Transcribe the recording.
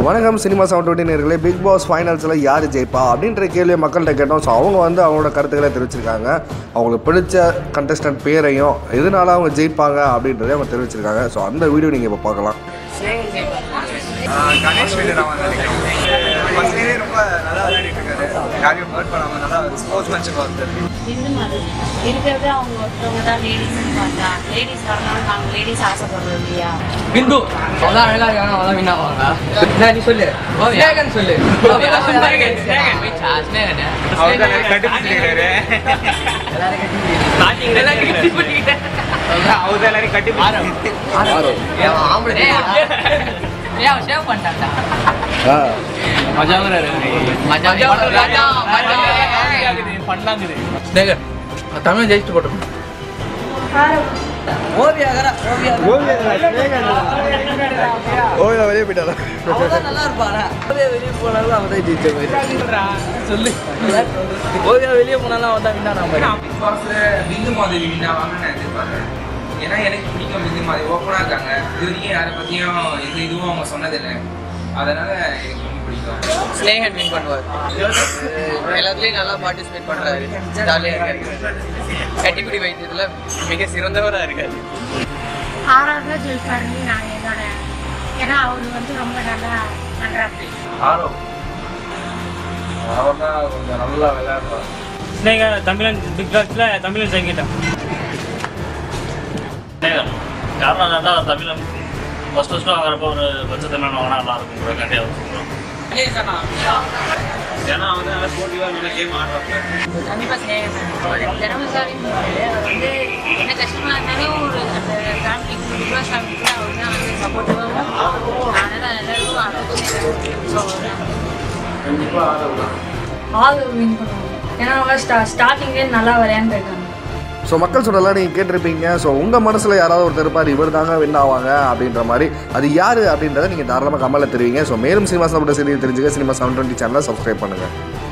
வணக்கம் cinema seven twenty நேர்களே Bigg Boss ஃபைனல்ஸில் யார் ஜெயிப்பா அப்படின்ற கேள்வியை மக்கள்கிட்ட கேட்டோம் ஸோ அவங்க வந்து அவங்களோட கருத்துக்களை தெரிவிச்சிருக்காங்க அவங்களுக்கு பிடிச்ச கண்டஸ்டன்ட் பேரையும் எதனால அவங்க ஜெயிப்பாங்க அப்படின்றதையும் அவங்க தெரிவிச்சிருக்காங்க ஸோ அந்த வீடியோ நீங்கள் இப்போ பார்க்கலாம் ஆஹ் கணேஷ் வீரராமன் நினைக்கிறேன் ஃபர்ஸ்ட்லேயே ரொம்ப நல்லா விளையாடிட்டு இருக்காரு யாரையும் ஹர்ட் பண்ணாமல் நல்லா ஸ்போர்ட்ஸ் மேட்ச்சுக்கு வந்து இந்து மதம் இருக்கிறது அவங்க ஒருத்தவங்க தான் லேடிஸ்னு பார்த்தா லேடிஸ் வரணும் நாங்கள் லேடிஸ் ஆசைப்படுறோம் இல்லையா பிந்து அதான் அழகா இருக்காங்க அவன் வின் ஆவாங்க நான் நீ சொல்லு ஸ்னேகன் சொல்லு அவர் தான் நிறைய கட்டுப்பிடிச்சிருக்காரு அவர் தான் எல்லாரையும் கட்டி தமிழ் ஜெயிச்சு போட்டோம் ஓவியாகரா ஓவியா வெளியே போயிட்டாரா அவதான் நல்லா இருப்பாரா ஓவியா வெளியே போனாலும் அவன் தான் ஜெயிச்ச மாதிரி சொல்லு ஓவியா வெளியே போனாலும் அவன் தான் வின்னா மாதிரி பிக் பாஸ்ல பிந்து மாதிரி வின் ஆவாங்கன்னு நான் எதிர்பார்க்குறேன் ஏன்னா எனக்கு பிடிக்கும் பிந்து மாதிரி ஓப்பனாக இருக்காங்க இது வரைக்கும் யாரை பற்றியும் எந்த இதுவும் அவங்க சொன்னதில்லை அதனால எனக்கு ரொம்ப பிடிக்கும் ஸ்னேகன் வின் பண்ணுவார் எல்லாத்துலயும் நல்லா பார்ட்டிசிபேட் பண்றாரு ஜாலியா இருக்காரு கட்டிப்பிடி வைத்தியத்துல மிக சிறந்தவரா இருக்காரு ஆறாவது தான் ஜெயிப்பாருன்னு நான் என்னோட ஏன்னா அவர் வந்து ரொம்ப நல்லா பண்ணுறாப்படி ஆரோ அவர் தான் கொஞ்சம் நல்லா விளையாடுறாரு ஸ்னேகா தமிழன் பிக் பாஸ்ல தமிழன் ஜெயிக்கிட்டான் ஸ்னேகன் காரணம் என்னன்னா தமிழன் ஃபஸ்ட் ஃபஸ்ட்டு வாங்குறப்போ ஒரு பட்சத்தில் என்ன வாங்கினா நல்லா இருக்கும் கூட கண்டிப்பாக சொல்கிறோம் ஏன்னா வந்து நல்லா ஸ்போர்ட்டிவாக நல்ல கேம் ஆடுறாங்க கண்டிப்பாக ஸ்நேகம் திறமைசாலி அவர் வந்து என்ன கஷ்டமாக இருந்தாலும் ஒரு அந்த ஃபேமிலிக்கு பிக் பாஸ் ஃபேமிலிக்கு அவர் தான் வந்து சப்போர்ட்டிவாகவும் அதனால் எல்லாருக்கும் அதுக்கும் ஆதரவு வின் பண்ணுவாங்க ஏன்னா அவங்க ஸ்டா ஸ்டார்டிங்லேயே நல்லா விளையாண்டுருக்காங்க ஸோ மக்கள் சொல்லலாம் நீங்கள் கேட்டிருப்பீங்க ஸோ உங்கள் மனசில் யாராவது ஒருத்தர் இருப்பார் இவர் தாங்க வின் ஆவாங்க அப்படின்ற மாதிரி அது யார் அப்படின்றத நீங்கள் தாராளமாக கமலில் தெரிவிங்க ஸோ மேலும் சினிமா சாப்பிட்ட செய்தியை தெரிஞ்சுக்க சினிமா செவன் டுவெண்ட்டி சேனலை சப்ஸ்கிரைப் பண்ணுங்கள்